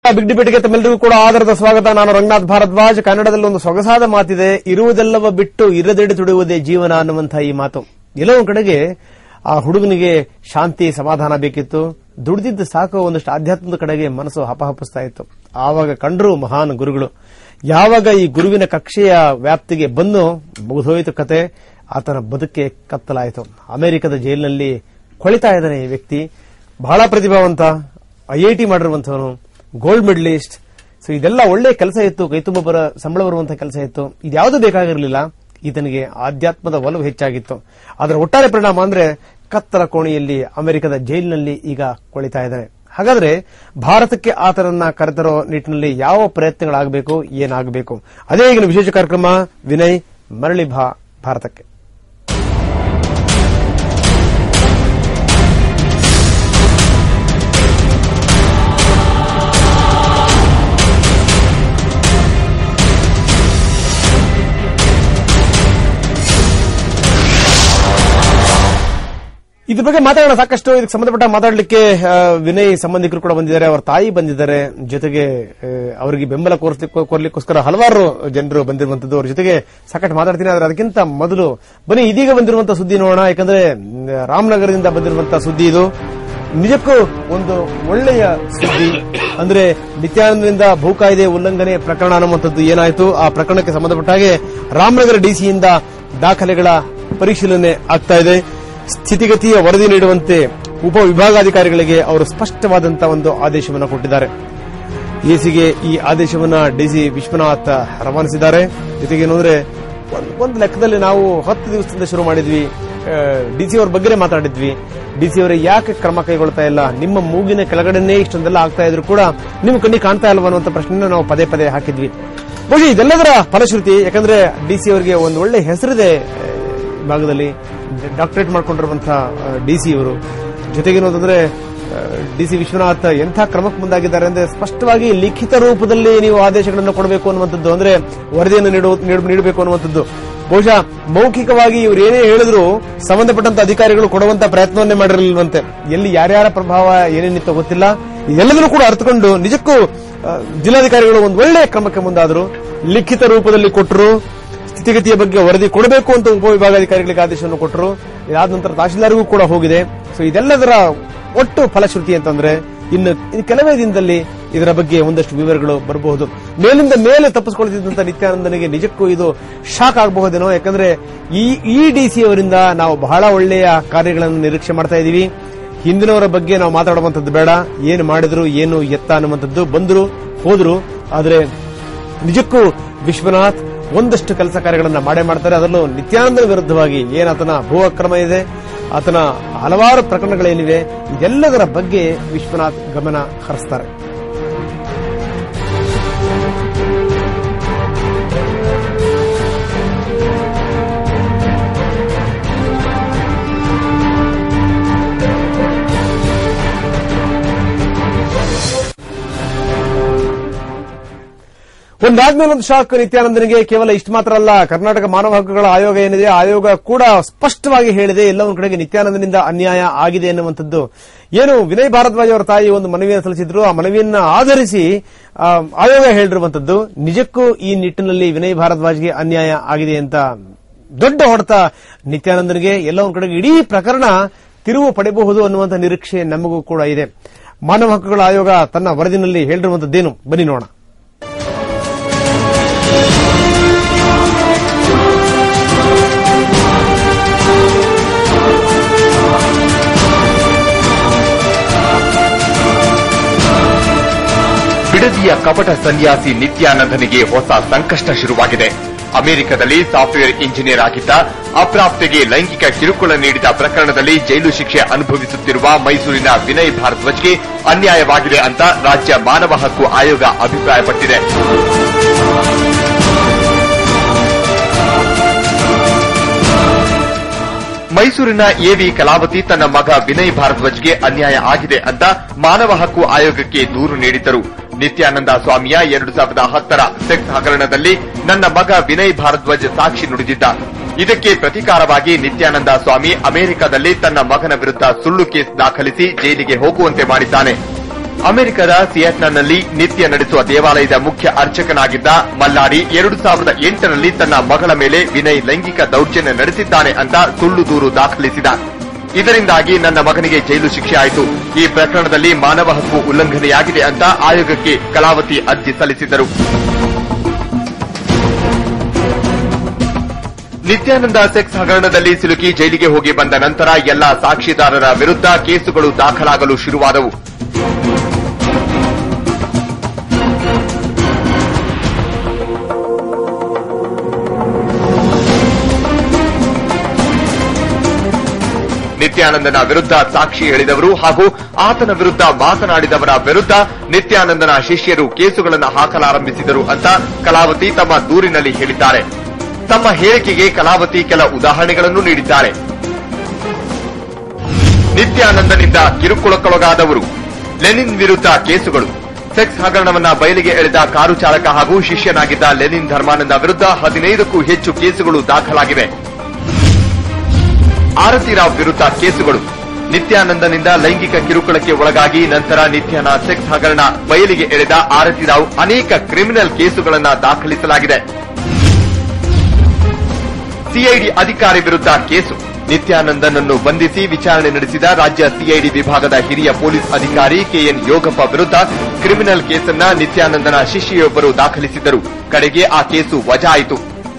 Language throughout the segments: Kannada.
ಬಿಗ್ ಡಿಬೇಟ್ಗೆ ತಮ್ಮೆಲ್ಲರಿಗೂ ಕೂಡ ಆಧಾರದ ಸ್ವಾಗತ ನಾನು ರಂಗನಾಥ್ ಭಾರದ್ವಾಜ್ ಕನ್ನಡದಲ್ಲಿ ಒಂದು ಸೊಗಸಾದ ಮಾತಿದೆ ಇರುವುದೆಲ್ಲವ ಬಿಟ್ಟು ಇರದೆಡೆ ತುಡಿಯುವುದೇ ಜೀವನ ಅನ್ನುವಂತಹ ಈ ಮಾತು ಎಲ್ಲೋ ಒಂದ್ ಕಡೆಗೆ ಆ ಹುಡುಗನಿಗೆ ಶಾಂತಿ ಸಮಾಧಾನ ಬೇಕಿತ್ತು ದುಡಿದಿದ್ದು ಸಾಕು ಒಂದಷ್ಟು ಆಧ್ಯಾತ್ಮದ ಕಡೆಗೆ ಮನಸ್ಸು ಹಪಹಪಿಸ್ತಾ ಇತ್ತು ಆವಾಗ ಕಂಡ್ರು ಮಹಾನ್ ಗುರುಗಳು ಯಾವಾಗ ಈ ಗುರುವಿನ ಕಕ್ಷೆಯ ವ್ಯಾಪ್ತಿಗೆ ಬಂದು ಮುಗಿದೋಯ್ತು ಕತೆ ಆತನ ಬದುಕೆ ಕತ್ತಲಾಯಿತು ಅಮೆರಿಕದ ಜೈಲಿನಲ್ಲಿ ಕೊಳಿತಾ ಇದ್ದಾನೆ ಈ ವ್ಯಕ್ತಿ ಬಹಳ ಪ್ರತಿಭಾವಂತ ಐಐಟಿ ಮಾಡಿರುವಂತವನು ಗೋಲ್ಡ್ ಮೆಡಲಿಸ್ಟ್ ಸೊ ಇದೆಲ್ಲ ಒಳ್ಳೆ ಕೆಲಸ ಇತ್ತು ಕೈತುಂಬ ಬರ ಸಂಬಳ ಬರುವಂತಹ ಕೆಲಸ ಇತ್ತು ಇದ್ಯಾವುದು ಬೇಕಾಗಿರಲಿಲ್ಲ ಈತನಿಗೆ ಆಧ್ಯಾತ್ಮದ ಒಲವು ಹೆಚ್ಚಾಗಿತ್ತು ಅದರ ಒಟ್ಟಾರೆ ಪರಿಣಾಮ ಅಂದ್ರೆ ಕತ್ತಲ ಕೋಣೆಯಲ್ಲಿ ಅಮೆರಿಕದ ಜೈಲಿನಲ್ಲಿ ಈಗ ಕೊಳಿತಾ ಇದ್ದಾನೆ ಹಾಗಾದ್ರೆ ಭಾರತಕ್ಕೆ ಆತನನ್ನ ಕರೆತರೋ ನಿಟ್ಟಿನಲ್ಲಿ ಯಾವ ಪ್ರಯತ್ನಗಳಾಗಬೇಕು ಏನಾಗಬೇಕು ಅದೇ ಈಗಿನ ವಿಶೇಷ ಕಾರ್ಯಕ್ರಮ ವಿನಯ್ ಮರಳಿ ಭಾ ಭಾರತಕ್ಕೆ ಇದ್ರ ಬಗ್ಗೆ ಮಾತಾಡೋಣ ಸಾಕಷ್ಟು ಇದಕ್ಕೆ ಸಂಬಂಧಪಟ್ಟ ಮಾತಾಡಲಿಕ್ಕೆ ಆ, ವಿನಯ್ ಸಂಬಂಧಿಕರು ಕೂಡ ಬಂದಿದ್ದಾರೆ ಅವರ ತಾಯಿ ಬಂದಿದ್ದಾರೆ ಜೊತೆಗೆ ಆ, ಅವರಿಗೆ ಬೆಂಬಲ ಕೋರ್ಸ್ಲಿಕ್ಕೆ ಕೋರ್ಲಿಕ್ಕೋಸ್ಕರ ಹಲವಾರು ಜನರು ಬಂದಿರುವಂತದ್ದು ಅವ್ರ ಜೊತೆಗೆ ಸಾಕಷ್ಟು ಮಾತಾಡ್ತೀನಿ ಆದ್ರೆ ಅದಕ್ಕಿಂತ ಮೊದಲು ಬನ್ನಿ ಇದೀಗ ಬಂದಿರುವಂತಹ ಸುದ್ದಿ ನೋಡೋಣ ಯಾಕಂದ್ರೆ ಮ್, ರಾಮನಗರದಿಂದ ಬಂದಿರುವಂತಹ ಸುದ್ದಿ ಇದು ನಿಜಕ್ಕೂ ಒಂದು ಒಳ್ಳೆಯ ಸುದ್ದಿ ಅಂದ್ರೆ ನಿತ್ಯಾನಂದರಿಂದ ಭೂ ಕಾಯ್ದೆ ಉಲ್ಲಂಘನೆ ಪ್ರಕರಣ ಅನ್ನುವಂಥದ್ದು ಏನಾಯಿತು ಆ ಪ್ರಕರಣಕ್ಕೆ ಸಂಬಂಧಪಟ್ಟ ಹಾಗೆ ರಾಮನಗರ ಡಿಸಿಯಿಂದ ದಾಖಲೆಗಳ ಪರಿಶೀಲನೆ ಆಗ್ತಾ ಇದೆ ಸ್ಥಿತಿಗತಿಯ ವರದಿ ನೀಡುವಂತೆ ಉಪ ವಿಭಾಗಾಧಿಕಾರಿಗಳಿಗೆ ಅವರು ಸ್ಪಷ್ಟವಾದಂತಹ ಒಂದು ಆದೇಶವನ್ನು ಕೊಟ್ಟಿದ್ದಾರೆ ಎಸಿಗೆ ಈ ಆದೇಶವನ್ನ ಡಿಸಿ ವಿಶ್ವನಾಥ್ ರವಾನಿಸಿದ್ದಾರೆ ಜೊತೆಗೆ ಏನು ಅಂದ್ರೆ ಒಂದ್- ಒಂದು ಲೆಕ್ಕದಲ್ಲಿ ನಾವು ಹತ್ತು ದಿವಸದಿಂದ ಶುರು ಮಾಡಿದ್ವಿ ಡಿಸಿ ಅವ್ರ ಬಗ್ಗೆ ಮಾತಾಡಿದ್ವಿ ಡಿಸಿ ಅವರೇ ಯಾಕೆ ಕ್ರಮ ಕೈಗೊಳ್ತಾ ಇಲ್ಲ ನಿಮ್ಮ ಮೂಗಿನ ಕೆಳಗಡೆನೇ ಇಷ್ಟೊಂದೆಲ್ಲ ಆಗ್ತಾ ಇದ್ರು ಕೂಡ ನಿಮ್ಮ ಕಣ್ಣಿಗೆ ಕಾಣ್ತಾ ಇಲ್ವಾ ಅನ್ನುವಂಥ ಪ್ರಶ್ನೆನ ನಾವು ಪದೇ ಪದೇ ಹಾಕಿದ್ವಿ ಬಹುಶಃ ಇದೆಲ್ಲದರ ಫಲಶ್ರುತಿ ಯಾಕಂದ್ರೆ ಡಿಸಿ ಅವರಿಗೆ ಒಂದು ಒಳ್ಳೆ ಹೆಸರಿದೆ ಆ, ಈ ಭಾಗದಲ್ಲಿ ಡಾಕ್ಟರೇಟ್ ಮಾಡ್ಕೊಂಡಿರುವಂತಹ ಡಿಸಿ ಇವರು ಜೊತೆಗೇನು ಅಂತಂದ್ರೆ ಡಿಸಿ ವಿಶ್ವನಾಥ್ ಎಂಥ ಕ್ರಮಕ್ಕೆ ಮುಂದಾಗಿದ್ದಾರೆ ಅಂದ್ರೆ ಸ್ಪಷ್ಟವಾಗಿ ಲಿಖಿತ ರೂಪದಲ್ಲಿ ನೀವು ಆದೇಶಗಳನ್ನು ಕೊಡಬೇಕು ಅನ್ನುವಂಥದ್ದು ಅಂದ್ರೆ ವರದಿಯನ್ನು ನೀಡು- ನೀಡು- ನೀಡಬೇಕು ಅನ್ನುವಂಥದ್ದು ಬಹುಶಃ ಮೌಖಿಕವಾಗಿ ಇವರು ಏನೇ ಹೇಳಿದ್ರು ಸಂಬಂಧಪಟ್ಟಂತ ಅಧಿಕಾರಿಗಳು ಕೊಡುವಂತ ಪ್ರಯತ್ನವನ್ನೇ ಮಾಡಿರಲಿಲ್ವಂತೆ ಎಲ್ಲಿ ಯಾರ್ಯಾರ ಪ್ರಭಾವ ಏನೇನಿತ್ತು ಗೊತ್ತಿಲ್ಲ ಇದೆಲ್ಲದನ್ನು ಕೂಡ ಅರ್ಥಕೊಂಡು ನಿಜಕ್ಕೂ ಆ, ಜಿಲ್ಲಾಧಿಕಾರಿಗಳು ಒಂದು ಒಳ್ಳೆಯ ಕ್ರಮಕ್ಕೆ ಮುಂದಾದರು ಲಿಖಿತ ರೂಪದಲ್ಲಿ ಕೊಟ್ಟರು ಸ್ಥಿತಿಗತಿಯ ಬಗ್ಗೆ ವರದಿ ಕೊಡಬೇಕು ಅಂತ ಉಪವಿಭಾಗಾಧಿಕಾರಿಗಳಿಗೆ ಆದೇಶವನ್ನು ಕೊಟ್ಟರು ಇದಾದ ನಂತರ ತಹಶೀಲ್ದಾರ್ಗೂ ಕೂಡ ಹೋಗಿದೆ ಸೊ ಇದೆಲ್ಲದರ ಒಟ್ಟು ಫಲಶ್ರುತಿ ಅಂತಂದ್ರೆ ಇನ್ನು ಇನ್ನು ಕೆಲವೇ ದಿನದಲ್ಲಿ ಇದರ ಬಗ್ಗೆ ಒಂದಷ್ಟು ವಿವರಗಳು ಬರಬಹುದು ಮೇಲಿಂದ ಮೇಲೆ ತಪ್ಪಿಸಿಕೊಳ್ತಿದ್ದಂತ ನಿತ್ಯಾನಂದನಿಗೆ ನಿಜಕ್ಕೂ ಇದು ಶಾಕ್ ಆಗಬಹುದೇನೋ ಯಾಕಂದ್ರೆ ಈ ಈ ಡಿಸಿ ಅವರಿಂದ ನಾವು ಬಹಳ ಒಳ್ಳೆಯ ಕಾರ್ಯಗಳನ್ನು ನಿರೀಕ್ಷೆ ಮಾಡ್ತಾ ಇದ್ದೀವಿ ಹಿಂದಿನವರ ಬಗ್ಗೆ ನಾವು ಮಾತಾಡುವಂಥದ್ದು ಬೇಡ ಏನು ಮಾಡಿದ್ರು ಏನು ಎತ್ತ ಅನ್ನುವಂಥದ್ದು ಬಂದ್ರು ಹೋದ್ರು ಆದ್ರೆ ನಿಜಕ್ಕೂ ವಿಶ್ವನಾಥ್ ಒಂದಷ್ಟು ಕೆಲಸ ಕಾರ್ಯಗಳನ್ನ ಮಾಡೇ ಮಾಡ್ತಾರೆ ಅದರಲ್ಲೂ ನಿತ್ಯಾನಂದನ ವಿರುದ್ಧವಾಗಿ ಏನ್ ಆತನ ಭೂ ಅಕ್ರಮ ಇದೆ ಆತನ ಹಲವಾರು ಪ್ರಕರಣಗಳೇನಿವೆ ಇದೆಲ್ಲದರ ಬಗ್ಗೆ ವಿಶ್ವನಾಥ್ ಗಮನ ಹರಿಸ್ತಾರೆ ಒಂದಾದ್ಮೇಲೆ ಒಂದು ಶಾಕ್ ನಿತ್ಯಾನಂದನಿಗೆ ಕೇವಲ ಇಷ್ಟು ಮಾತ್ರ ಅಲ್ಲ ಕರ್ನಾಟಕ ಮಾನವ ಹಕ್ಕುಗಳ ಆಯೋಗ ಏನಿದೆ ಆಯೋಗ ಕೂಡ ಸ್ಪಷ್ಟವಾಗಿ ಹೇಳಿದೆ ಎಲ್ಲ ಒಂದು ಕಡೆಗೆ ನಿತ್ಯಾನಂದನಿಂದ ಅನ್ಯಾಯ ಆಗಿದೆ ಎನ್ನುವಂಥದ್ದು ಏನು ವಿನಯ್ ಭಾರದ್ವಾಜ್ ಅವರ ತಾಯಿ ಒಂದು ಮನವಿಯನ್ನು ಸಲ್ಲಿಸಿದ್ರು ಆ ಮನವಿಯನ್ನ ಆಧರಿಸಿ ಆ, ಆಯೋಗ ಹೇಳಿರುವಂತದ್ದು ನಿಜಕ್ಕೂ ಈ ನಿಟ್ಟಿನಲ್ಲಿ ವಿನಯ್ ಭಾರದ್ವಾಜ್ಗೆ ಅನ್ಯಾಯ ಆಗಿದೆ ಅಂತ ದೊಡ್ಡ ಹೊಡೆತ ನಿತ್ಯಾನಂದನಿಗೆ ಎಲ್ಲ ಒಂದು ಕಡೆಗೆ ಇಡೀ ಪ್ರಕರಣ ತಿರುವು ಪಡೆಯಬಹುದು ಅನ್ನುವಂಥ ನಿರೀಕ್ಷೆ ನಮಗೂ ಕೂಡ ಇದೆ ಮಾನವ ಹಕ್ಕುಗಳ ಆಯೋಗ ತನ್ನ ವರದಿನಲ್ಲಿ ಹೇಳಿರುವಂತದ್ದೇನು ಬನ್ನಿ ನೋಡೋಣ ಬಿಡದಿಯ ಕಪಟ ಸನ್ಯಾಸಿ ನಿತ್ಯಾನಂದನಿಗೆ ಹೊಸ ಸಂಕಷ್ಟ ಶುರುವಾಗಿದೆ ಅಮೆರಿಕದಲ್ಲಿ ಸಾಫ್ಟ್ವೇರ್ ಇಂಜಿನಿಯರ್ ಆಗಿದ್ದ ಅಪ್ರಾಪ್ತೆಗೆ ಲೈಂಗಿಕ ಕಿರುಕುಳ ನೀಡಿದ ಪ್ರಕರಣದಲ್ಲಿ ಜೈಲು ಶಿಕ್ಷೆ ಅನುಭವಿಸುತ್ತಿರುವ ಮೈಸೂರಿನ ವಿನಯ್ ಭಾರದ್ವಾಜ್ಗೆ ಅನ್ಯಾಯವಾಗಿದೆ ಅಂತ ರಾಜ್ಯ ಮಾನವ ಹಕ್ಕು ಆಯೋಗ ಅಭಿಪ್ರಾಯಪಟ್ಟಿದೆ ಮೈಸೂರಿನ ಎವಿ ಕಲಾವತಿ ತನ್ನ ಮಗ ವಿನಯ್ ಭಾರದ್ವಾಜ್ಗೆ ಅನ್ಯಾಯ ಆಗಿದೆ ಅಂತ ಮಾನವ ಹಕ್ಕು ಆಯೋಗಕ್ಕೆ ದೂರು ನೀಡಿದ್ದರು ನಿತ್ಯಾನಂದ ಸ್ವಾಮಿಯ ಎರಡು ಸಾವಿರದ ಹತ್ತರ ಸೆಕ್ಸ್ ಹಗರಣದಲ್ಲಿ ನನ್ನ ಮಗ ವಿನಯ್ ಭಾರದ್ವಾಜ್ ಸಾಕ್ಷಿ ನುಡಿದಿದ್ದ ಇದಕ್ಕೆ ಪ್ರತಿಕಾರವಾಗಿ ನಿತ್ಯಾನಂದ ಸ್ವಾಮಿ ಅಮೆರಿಕದಲ್ಲಿ ತನ್ನ ಮಗನ ವಿರುದ್ಧ ಸುಳ್ಳು ಕೇಸ್ ದಾಖಲಿಸಿ ಜೈಲಿಗೆ ಹೋಗುವಂತೆ ಮಾಡಿದ್ದಾನೆ ಅಮೆರಿಕದ ಸಿಯಾಟ್ನಲ್ಲಿ ನಿತ್ಯ ನಡೆಸುವ ದೇವಾಲಯದ ಮುಖ್ಯ ಅರ್ಚಕನಾಗಿದ್ದ ಮಲ್ಲಾಡಿ ಎರಡು ಸಾವಿರದ ಎಂಟರಲ್ಲಿ ತನ್ನ ಮಗಳ ಮೇಲೆ ವಿನಯ್ ಲೈಂಗಿಕ ದೌರ್ಜನ್ಯ ನಡೆಸಿದ್ದಾನೆ ಅಂತ ಸುಳ್ಳು ದೂರು ದಾಖಲಿಸಿದ ಇದರಿಂದಾಗಿ ನನ್ನ ಮಗನಿಗೆ ಜೈಲು ಶಿಕ್ಷೆ ಆಯಿತು ಈ ಪ್ರಕರಣದಲ್ಲಿ ಮಾನವ ಹಕ್ಕು ಉಲ್ಲಂಘನೆಯಾಗಿದೆ ಅಂತ ಆಯೋಗಕ್ಕೆ ಕಲಾವತಿ ಅರ್ಜಿ ಸಲ್ಲಿಸಿದರು ನಿತ್ಯಾನಂದ ಸೆಕ್ಸ್ ಹಗರಣದಲ್ಲಿ ಸಿಲುಕಿ ಜೈಲಿಗೆ ಹೋಗಿ ಬಂದ ನಂತರ ಎಲ್ಲಾ ಸಾಕ್ಷಿದಾರರ ವಿರುದ್ಧ ಕೇಸುಗಳು ದಾಖಲಾಗಲು ಶುರುವಾದವು ನಿತ್ಯಾನಂದನ ವಿರುದ್ಧ ಸಾಕ್ಷಿ ಹೇಳಿದವರು ಹಾಗೂ ಆತನ ವಿರುದ್ಧ ಮಾತನಾಡಿದವರ ವಿರುದ್ಧ ನಿತ್ಯಾನಂದನ ಶಿಷ್ಯರು ಕೇಸುಗಳನ್ನು ಹಾಕಲಾರಂಭಿಸಿದರು ಅಂತ ಕಲಾವತಿ ತಮ್ಮ ದೂರಿನಲ್ಲಿ ಹೇಳಿದ್ದಾರೆ ತಮ್ಮ ಹೇಳಿಕೆಗೆ ಕಲಾವತಿ ಕೆಲ ಉದಾಹರಣೆಗಳನ್ನು ನೀಡಿದ್ದಾರೆ ನಿತ್ಯಾನಂದನಿಂದ ಕಿರುಕುಳಕ್ಕೊಳಗಾದವರು ಲೆನಿನ್ ವಿರುದ್ಧ ಕೇಸುಗಳು ಸೆಕ್ಸ್ ಹಗರಣವನ್ನ ಬಯಲಿಗೆ ಎಳೆದ ಕಾರು ಚಾಲಕ ಹಾಗೂ ಶಿಷ್ಯನಾಗಿದ್ದ ಲೆನಿನ್ ಧರ್ಮಾನಂದ ವಿರುದ್ಧ ಹದಿನೈದಕ್ಕೂ ಹೆಚ್ಚು ಕೇಸುಗಳು ದಾಖಲಾಗಿವೆ ಆರತಿರಾವ್ ವಿರುದ್ಧ ಕೇಸುಗಳು ನಿತ್ಯಾನಂದನಿಂದ ಲೈಂಗಿಕ ಕಿರುಕುಳಕ್ಕೆ ಒಳಗಾಗಿ ನಂತರ ನಿತ್ಯಾನ ಸೆಕ್ಸ್ ಹಗರಣ ಬಯಲಿಗೆ ಎಳೆದ ಆರತಿರಾವ್ ಅನೇಕ ಕ್ರಿಮಿನಲ್ ಕೇಸುಗಳನ್ನ ದಾಖಲಿಸಲಾಗಿದೆ ಸಿಐಡಿ ಅಧಿಕಾರಿ ವಿರುದ್ಧ ಕೇಸು ನಿತ್ಯಾನಂದನನ್ನು ಬಂಧಿಸಿ ವಿಚಾರಣೆ ನಡೆಸಿದ ರಾಜ್ಯ ಸಿಐಡಿ ವಿಭಾಗದ ಹಿರಿಯ ಪೊಲೀಸ್ ಅಧಿಕಾರಿ ಕೆಎನ್ ಯೋಗಪ್ಪ ವಿರುದ್ಧ ಕ್ರಿಮಿನಲ್ ಕೇಸನ್ನ ನಿತ್ಯಾನಂದನ ಶಿಷ್ಯೆಯೊಬ್ಬರು ದಾಖಲಿಸಿದ್ದರು ಕಡೆಗೆ ಆ ಕೇಸು ವಜಾ ಆಯಿತು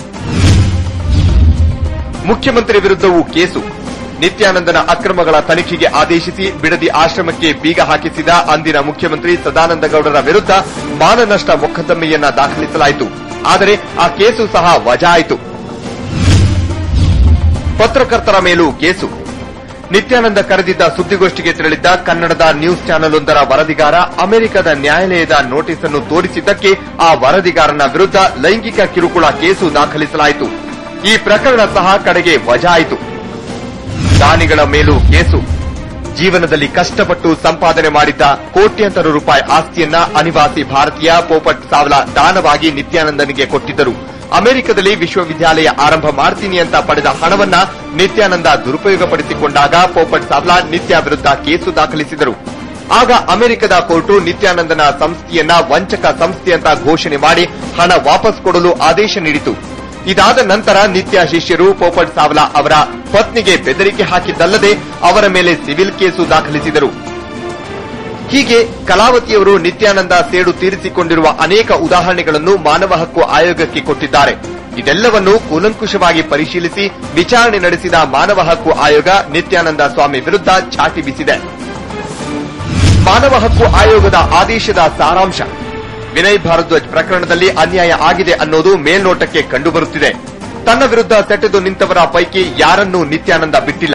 ಮುಖ್ಯಮಂತ್ರಿ ವಿರುದ್ಧವೂ ಕೇಸು ನಿತ್ಯಾನಂದನ ಅಕ್ರಮಗಳ ತನಿಖೆಗೆ ಆದೇಶಿಸಿ ಬಿಡದಿ ಆಶ್ರಮಕ್ಕೆ ಬೀಗ ಹಾಕಿಸಿದ ಅಂದಿನ ಮುಖ್ಯಮಂತ್ರಿ ಸದಾನಂದ ಗೌಡರ ವಿರುದ್ಧ ಮಾನನಷ್ಟ ಮೊಕದ್ದಮೆಯನ್ನ ದಾಖಲಿಸಲಾಯಿತು ಆದರೆ ಆ ಕೇಸು ಸಹ ವಜಾ ಆಯಿತು ಪತ್ರಕರ್ತರ ಮೇಲೂ ಕೇಸು ನಿತ್ಯಾನಂದ ಕರೆದಿದ್ದ ಸುದ್ದಿಗೋಷ್ಠಿಗೆ ತೆರಳಿದ್ದ ಕನ್ನಡದ ನ್ಯೂಸ್ ಚಾನೆಲ್ ಒಂದರ ವರದಿಗಾರ ಅಮೆರಿಕದ ನ್ಯಾಯಾಲಯದ ನೋಟಿಸ್ ಅನ್ನು ತೋರಿಸಿದ್ದಕ್ಕೆ ಆ ವರದಿಗಾರನ ವಿರುದ್ಧ ಲೈಂಗಿಕ ಕಿರುಕುಳ ಕೇಸು ದಾಖಲಿಸಲಾಯಿತು ಈ ಪ್ರಕರಣ ಸಹ ಕಡೆಗೆ ವಜಾ ಆಯಿತು ದಾನಿಗಳ ಮೇಲೂ ಕೇಸು ಜೀವನದಲ್ಲಿ ಕಷ್ಟಪಟ್ಟು ಸಂಪಾದನೆ ಮಾಡಿದ್ದ ಕೋಟ್ಯಂತರ ರೂಪಾಯಿ ಆಸ್ತಿಯನ್ನ ಅನಿವಾಸಿ ಭಾರತೀಯ ಪೋಪಟ್ ಸಾವ್ಲಾ ದಾನವಾಗಿ ನಿತ್ಯಾನಂದನಿಗೆ ಕೊಟ್ಟಿದ್ದರು ಅಮೆರಿಕದಲ್ಲಿ ವಿಶ್ವವಿದ್ಯಾಲಯ ಆರಂಭ ಮಾಡ್ತೀನಿ ಅಂತ ಪಡೆದ ಹಣವನ್ನ ನಿತ್ಯಾನಂದ ದುರುಪಯೋಗಪಡಿಸಿಕೊಂಡಾಗ ಪೋಪಟ್ ಸಾವ್ಲಾ ನಿತ್ಯ ವಿರುದ್ಧ ಕೇಸು ದಾಖಲಿಸಿದರು ಆಗ ಅಮೆರಿಕದ ಕೋರ್ಟು ನಿತ್ಯಾನಂದನ ಸಂಸ್ಥೆಯನ್ನ ವಂಚಕ ಸಂಸ್ಥೆ ಅಂತ ಘೋಷಣೆ ಮಾಡಿ ಹಣ ವಾಪಸ್ ಕೊಡಲು ಆದೇಶ ನೀಡಿತು ಇದಾದ ನಂತರ ನಿತ್ಯ ಶಿಷ್ಯರು ಪೋಪಟ್ ಸಾವ್ಲಾ ಅವರ ಪತ್ನಿಗೆ ಬೆದರಿಕೆ ಹಾಕಿದ್ದಲ್ಲದೆ ಅವರ ಮೇಲೆ ಸಿವಿಲ್ ಕೇಸು ದಾಖಲಿಸಿದರು ಹೀಗೆ ಕಲಾವತಿಯವರು ನಿತ್ಯಾನಂದ ಸೇಡು ತೀರಿಸಿಕೊಂಡಿರುವ ಅನೇಕ ಉದಾಹರಣೆಗಳನ್ನು ಮಾನವ ಹಕ್ಕು ಆಯೋಗಕ್ಕೆ ಕೊಟ್ಟಿದ್ದಾರೆ ಇದೆಲ್ಲವನ್ನು ಕೂಲಂಕುಷವಾಗಿ ಪರಿಶೀಲಿಸಿ ವಿಚಾರಣೆ ನಡೆಸಿದ ಮಾನವ ಹಕ್ಕು ಆಯೋಗ ನಿತ್ಯಾನಂದ ಸ್ವಾಮಿ ವಿರುದ್ಧ ಚಾಟಿ ಬೀಸಿದೆ ಮಾನವ ಹಕ್ಕು ಆಯೋಗದ ಆದೇಶದ ಸಾರಾಂಶ ವಿನಯ್ ಭಾರದ್ವಾಜ್ ಪ್ರಕರಣದಲ್ಲಿ ಅನ್ಯಾಯ ಆಗಿದೆ ಅನ್ನೋದು ಮೇಲ್ನೋಟಕ್ಕೆ ಕಂಡುಬರುತ್ತಿದೆ ತನ್ನ ವಿರುದ್ಧ ಸೆಟೆದು ನಿಂತವರ ಪೈಕಿ ಯಾರನ್ನೂ ನಿತ್ಯಾನಂದ ಬಿಟ್ಟಿಲ್ಲ